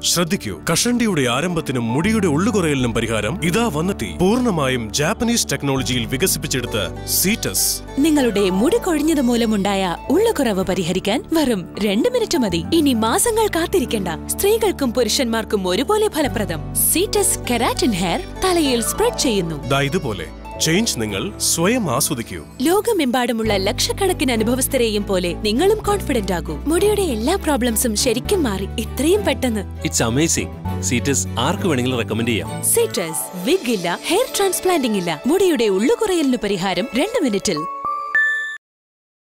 ശ്രദ്ധിക്കൂ കഷണ്ടിയുടെ ആരംഭത്തിനും മുടിയുടെ ഉള്ളുകുറയലിനും പരിഹാരം ഇതാ വന്നെത്തി പൂർണ്ണമായും ജാപ്പനീസ് ടെക്നോളജിയിൽ വികസിപ്പിച്ചെടുത്ത സീറ്റസ് നിങ്ങളുടെ മുടി കൊഴിഞ്ഞത് മൂലമുണ്ടായ ഉള്ളക്കുറവ് പരിഹരിക്കാൻ വെറും രണ്ട് മിനിറ്റ് മതി ഇനി മാസങ്ങൾ കാത്തിരിക്കേണ്ട സ്ത്രീകൾക്കും പുരുഷന്മാർക്കും ഒരുപോലെ ഫലപ്രദം സീറ്റസ് കെരാറ്റിൻ ഹെയർ തലയിൽ സ്പ്രെഡ് ചെയ്യുന്നു ദാ ഇതുപോലെ ചേഞ്ച് നിങ്ങൾ സ്വയം ആസ്വദിക്കൂ ലോകമെമ്പാടുമുള്ള ലക്ഷക്കണക്കിന് അനുഭവസ്ഥരെയും പോലെ നിങ്ങളും കോൺഫിഡന്റ് ആകൂ മുടിയുടെ എല്ലാ പ്രോബ്ലംസും ശരിക്കും മാറി ഇത്രയും പെട്ടെന്ന് ഇറ്റ്സ് അമേസിംഗ് സീറ്റസ് ആർക്ക് വേണമെങ്കിലും റെക്കമെൻഡ് ചെയ്യാം സീറ്റസ് വിഗ് ഇല്ല ഹെയർ ട്രാൻസ്പ്ലാന്റിംഗ് ഇല്ല മുടിയുടെ ഉള്ളുകുറയലിന് പരിഹാരം രണ്ട് മിനിറ്റിൽ